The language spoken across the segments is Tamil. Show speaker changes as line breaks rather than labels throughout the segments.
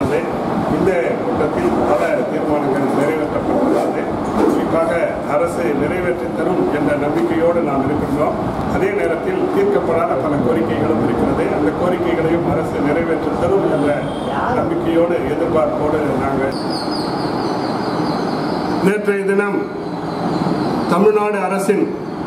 இந்த கூட்டத்தில் பல தீர்மானங்கள் நிறைவேற்றப்பட்டுள்ளது குறிப்பாக அரசு நிறைவேற்றி தரும் என்ற நம்பிக்கையோடு நாம் இருக்கின்றோம் அதே நேரத்தில் தீர்க்கப்படாத பல கோரிக்கைகளும் இருக்கிறது அந்த கோரிக்கைகளையும் அரசு நிறைவேற்றி தரும் என்ற நம்பிக்கையோடு எதிர்பார்ப்போடு நாங்கள் நேற்றைய தினம் தமிழ்நாடு அரசின்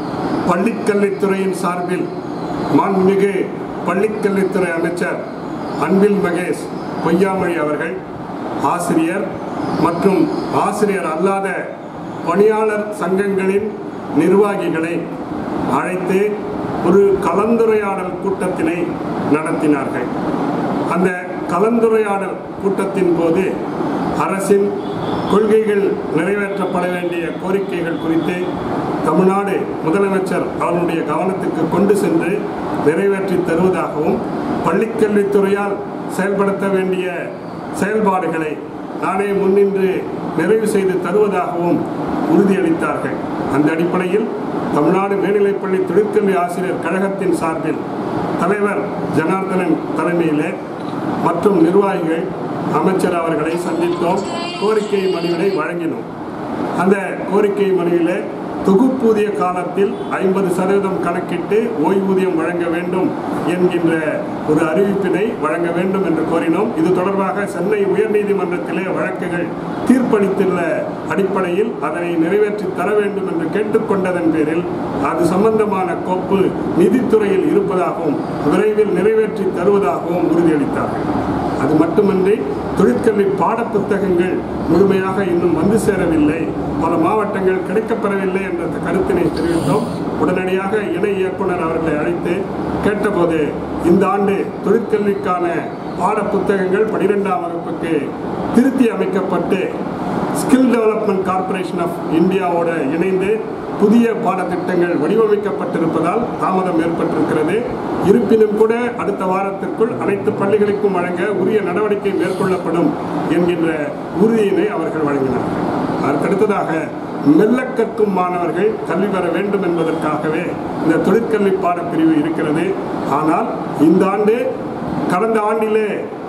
பள்ளிக்கல்வித்துறையின் சார்பில் மாண்புமிகு பள்ளிக்கல்வித்துறை அமைச்சர் அன்பில் மகேஷ் பொய்யாமொழி அவர்கள் ஆசிரியர் மற்றும் ஆசிரியர் அல்லாத பணியாளர் சங்கங்களின் நிர்வாகிகளை அழைத்து ஒரு கலந்துரையாடல் கூட்டத்தினை நடத்தினார்கள் அந்த கலந்துரையாடல் கூட்டத்தின் போது அரசின் கொள்கைகள் நிறைவேற்றப்பட வேண்டிய கோரிக்கைகள் குறித்து தமிழ்நாடு முதலமைச்சர் அவருடைய கவனத்துக்கு கொண்டு சென்று நிறைவேற்றி தருவதாகவும் பள்ளிக்கல்வித்துறையால் செயல்படுத்த வேண்டிய செயல்பாடுகளை நானே முன்னின்று நிறைவு செய்து தருவதாகவும் உறுதியளித்தார்கள் அந்த அடிப்படையில் தமிழ்நாடு மேல்நிலைப்பள்ளி தொழிற்கல்வி ஆசிரியர் கழகத்தின் சார்பில் தலைவர் ஜனார்தனன் தலைமையிலே மற்றும் நிர்வாகிகள் அமைச்சர் அவர்களை சந்தித்தோம் கோரிக்கை மனுவினை வழங்கினோம் அந்த கோரிக்கை மனுவிலே தொகுப்பூதிய காலத்தில் ஐம்பது சதவீதம் கணக்கிட்டு ஓய்வூதியம் வழங்க வேண்டும் என்கின்ற ஒரு அறிவிப்பினை வழங்க வேண்டும் என்று கோரினோம் இது தொடர்பாக சென்னை உயர்நீதிமன்றத்திலே வழக்குகள் தீர்ப்பளித்துள்ள அடிப்படையில் அதனை நிறைவேற்றி தர வேண்டும் என்று கேட்டுக்கொண்டதன் பேரில் அது சம்பந்தமான கோப்பு நிதித்துறையில் இருப்பதாகவும் விரைவில் நிறைவேற்றி தருவதாகவும் உறுதியளித்தார்கள் அது மட்டுமன்றி தொழிற்கல்வி பாடப்புத்தகங்கள் முழுமையாக இன்னும் வந்து சேரவில்லை பல மாவட்டங்கள் கிடைக்கப்பெறவில்லை என்ற கருத்தினை தெரிவித்தோம் உடனடியாக இணை இயக்குனர் அவர்களை அழைத்து கேட்டபோது இந்த ஆண்டு தொழிற்கல்விக்கான பாடப்புத்தகங்கள் பனிரெண்டாம் வகுப்புக்கு திருத்தி அமைக்கப்பட்டு ஸ்கில் டெவலப்மெண்ட் கார்ப்பரேஷன் ஆஃப் இந்தியாவோட இணைந்து புதிய பாடத்திட்டங்கள் வடிவமைக்கப்பட்டிருப்பதால் தாமதம் ஏற்பட்டிருக்கிறது இருப்பினும் கூட அடுத்த வாரத்திற்குள் அனைத்து பள்ளிகளுக்கும் வழங்க உரிய நடவடிக்கை மேற்கொள்ளப்படும் என்கின்ற உறுதியினை அவர்கள் வழங்கினார்கள் அதற்கடுத்ததாக மெல்ல கற்கும் மாணவர்கள் கல்வி பெற வேண்டும் என்பதற்காகவே இந்த தொழிற்கல்வி பாடப்பிரிவு இருக்கிறது ஆனால் இந்த ஆண்டு கடந்த ஆண்டிலே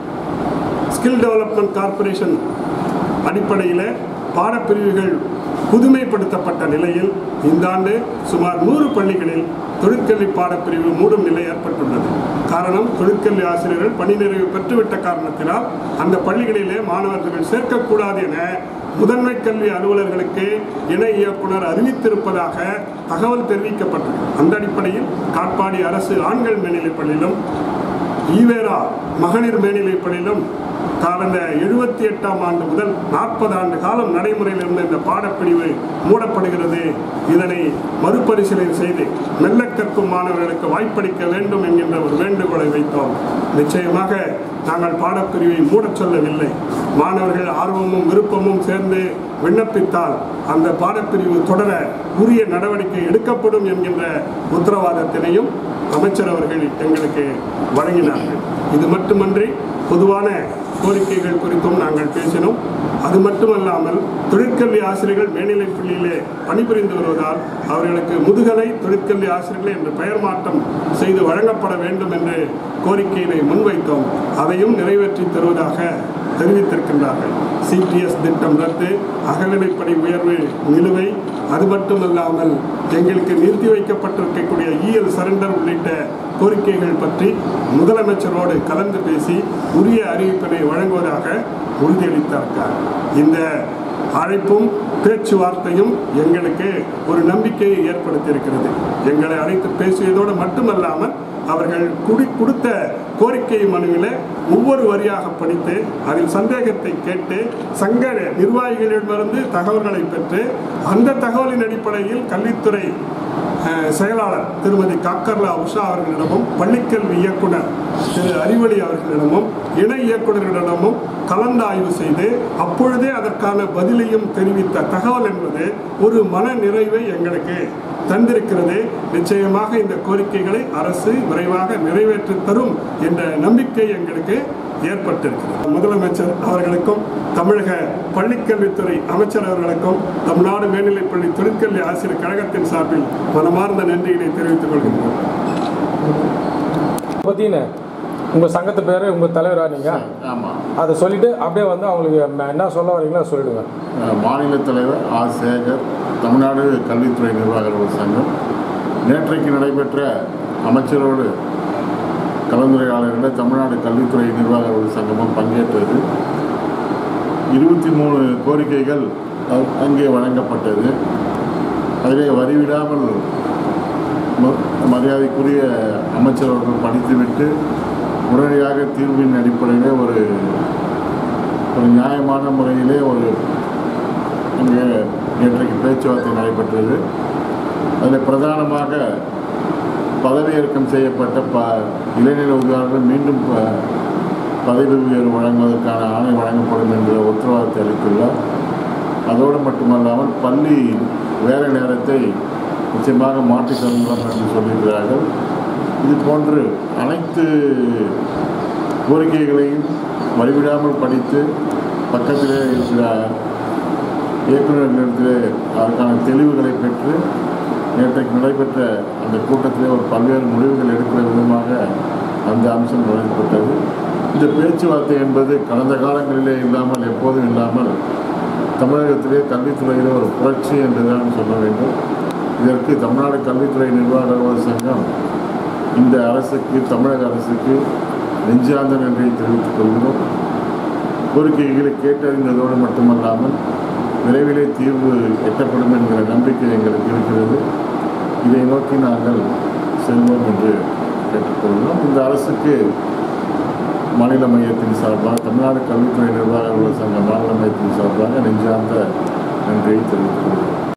ஸ்கில் டெவலப்மெண்ட் கார்ப்பரேஷன் அடிப்படையில் பாடப்பிரிவுகள் புதுமைப்படுத்தப்பட்ட நிலையில் இந்த ஆண்டு சுமார் நூறு பள்ளிகளில் தொழிற்கல்வி பாடப்பிரிவு மூடும் நிலை ஏற்பட்டுள்ளது காரணம் தொழிற்கல்வி ஆசிரியர்கள் பணி நிறைவு பெற்றுவிட்ட காரணத்தினால் அந்த பள்ளிகளிலே மாணவர்கள் சேர்க்கக்கூடாது என முதன்மை கல்வி அலுவலர்களுக்கு இணை இயக்குனர் அறிவித்திருப்பதாக தகவல் தெரிவிக்கப்பட்டது அந்த அடிப்படையில் காட்பாடி அரசு ஆண்கள் மேல்நிலைப் பள்ளியிலும் ஈவேரா மகளிர் மேல்நிலைப் பள்ளியிலும் கடந்த எழுபத்தி எட்டாம் ஆண்டு முதல் நாற்பது ஆண்டு காலம் நடைமுறையில் இருந்த இந்த பாடப்பிரிவு மூடப்படுகிறது இதனை மறுபரிசீலனை செய்து மெல்ல கற்கும் மாணவர்களுக்கு வாய்ப்பளிக்க வேண்டும் என்கின்ற ஒரு வேண்டுகோளை வைத்தோம் நிச்சயமாக நாங்கள் பாடப்பிரிவை மூடச் சொல்லவில்லை மாணவர்கள் ஆர்வமும் விருப்பமும் சேர்ந்து விண்ணப்பித்தால் அந்த பாடப்பிரிவு தொடர உரிய நடவடிக்கை எடுக்கப்படும் என்கின்ற உத்தரவாதத்தினையும் அமைச்சர் அவர்கள் எங்களுக்கு வழங்கினார்கள் இது மட்டுமன்றி பொதுவான கோரிக்கைகள் குறித்தும் நாங்கள் பேசினோம் அது மட்டுமல்லாமல் தொழிற்கல்வி ஆசிரியர்கள் மேல்நிலைப் பள்ளியிலே பணிபுரிந்து வருவதால் அவர்களுக்கு முதுகலை தொழிற்கல்வி ஆசிரியர்கள் என்று பெயர் மாற்றம் செய்து வழங்கப்பட வேண்டும் என்று கோரிக்கையினை முன்வைத்தோம் அதையும் நிறைவேற்றி தருவதாக தெரிவித்திருக்கின்றார்கள் சிடிஎஸ் திட்டம் ரத்து அகவிலைப்படி உயர்வு நிலுவை அது மட்டுமல்லாமல் எங்களுக்கு நிறுத்தி வைக்கப்பட்டிருக்கக்கூடிய இஎல் சரண்டர் உள்ளிட்ட கோரிக்கைகள் பற்றி முதலமைச்சரோடு கலந்து பேசி உரிய அறிவிப்பினை வழங்குவதாக உறுதியளித்தார்கள் இந்த அழைப்பும் பேச்சுவார்த்தையும் எங்களுக்கு ஒரு நம்பிக்கையை ஏற்படுத்தியிருக்கிறது எங்களை அழைத்து பேசியதோடு மட்டுமல்லாமல் அவர்கள் குடி கொடுத்த கோரிக்கை மனுவில் ஒவ்வொரு வரியாக படித்து அதில் சந்தேகத்தை கேட்டு சங்க நிர்வாகிகளிடமிருந்து தகவல்களை பெற்று அந்த தகவலின் அடிப்படையில் கல்வித்துறை அஹ், செயலாளர் திருமதி காக்கர்லா உஷா அவர்களிடமும் பள்ளிக்கல்வி இயக்குனர் திரு அறிவழி அவர்களிடமும் இணை இயக்குநர்களிடமும் கலந்தாய்வு செய்து அப்பொழுதே அதற்கான பதிலையும் தெரிவித்த தகவல் என்பது ஒரு மன நிறைவை எங்களுக்கு தந்திருக்கிறது நிச்சயமாக இந்த கோரிக்கைகளை அரசு விரைவாக நிறைவேற்றி தரும் என்ற நம்பிக்கை எங்களுக்கு ஏற்பட்டிருக்கிறது முதலமைச்சர் அவர்களுக்கும் தமிழக பள்ளிக்கல்வித்துறை அமைச்சர் அவர்களுக்கும் தமிழ்நாடு மேல்நிலைப்பள்ளி தொழிற்கல்வி ஆசிரியர் கழகத்தின் சார்பில் மனமார்ந்த நன்றியினை தெரிவித்துக் கொள்கின்றோம்
பற்றின உங்கள் சங்கத்து பேர் உங்கள் தலைவரா நீங்கள்
ஆமாம்
அதை சொல்லிவிட்டு அப்படியே வந்து அவங்களுக்கு ம- என்ன சொல்ல வரீங்களோ அதை சொல்லிவிடுங்க
மாநில தலைவர் ஆர் சேகர் தமிழ்நாடு கல்வித்துறை நிர்வாகர்கள் சங்கம் நேற்றைக்கு நடைபெற்ற அமைச்சரோடு கலந்துரையாளர்களில் தமிழ்நாடு கல்வித்துறை நிர்வாகர்கள் சங்கமும் பங்கேற்றது இருபத்தி மூணு கோரிக்கைகள் அ- அங்கே வழங்கப்பட்டது அதிலே வரிவிடாமல் ம- மரியாதைக்குரிய அமைச்சர் அவர்கள் படித்துவிட்டு உடனடியாக தீர்வின் அடிப்படையிலே ஒரு ஒரு நியாயமான முறையிலே ஒரு இங்கே நேற்றைக்கு பேச்சுவார்த்தை நடைபெற்றது அதில் பிரதானமாக பதவியிறக்கம் செய்யப்பட்ட ப இளைநிலை உதவியாளர்கள் மீண்டும் ப பதவி உயர்வு வழங்குவதற்கான ஆணை வழங்கப்படும் என்ற உத்தரவாதத்தை அளித்துள்ளார் அதோடு மட்டுமல்லாமல் பள்ளி வேலை நேரத்தை நிச்சயமாக மாற்றித் தந்துள்ளோம் என்று சொல்லியிருக்கிறார்கள் இது போன்று அனைத்து கோரிக்கைகளையும் வழிவிடாமல் படித்து பக்கத்திலே இருக்கிற இயக்குநர்களிடத்திலே அதற்கான தெளிவுகளை பெற்று நேற்றைக்கு நடைபெற்ற அந்த கூட்டத்திலே ஒரு பல்வேறு முடிவுகள் எடுக்கிற விதமாக அந்த அம்சம் நுழைக்கப்பட்டது இந்த பேச்சுவார்த்தை என்பது கடந்த காலங்களிலே இல்லாமல் எப்போதும் இல்லாமல் தமிழகத்திலே கல்வித்துறையிலே ஒரு புரட்சி என்றுதான் சொல்ல வேண்டும் இதற்கு தமிழ்நாடு கல்வித்துறை நிர்வாக அலுவலர் சங்கம் இந்த அரசுக்கு தமிழக அரசுக்கு நெஞ்சார்ந்த நன்றியை தெரிவித்துக் கொள்கிறோம் கோரிக்கைகளை கேட்டறிந்ததோடு மட்டுமல்லாமல் விரைவிலே தீர்வு எட்டப்படும் என்கிற நம்பிக்கை எங்களுக்கு இருக்கிறது இதை நோக்கி நாங்கள் செல்வோம் என்று கேட்டுக்கொள்கிறோம் இந்த அரசுக்கு மாநில மையத்தின் சார்பாக தமிழ்நாடு கல்வித்துறை நிர்வாக அலுவலர் சங்க மாநில மையத்தின் சார்பாக நெஞ்சார்ந்த நன்றியை தெரிவித்துக் கொள்கிறோம்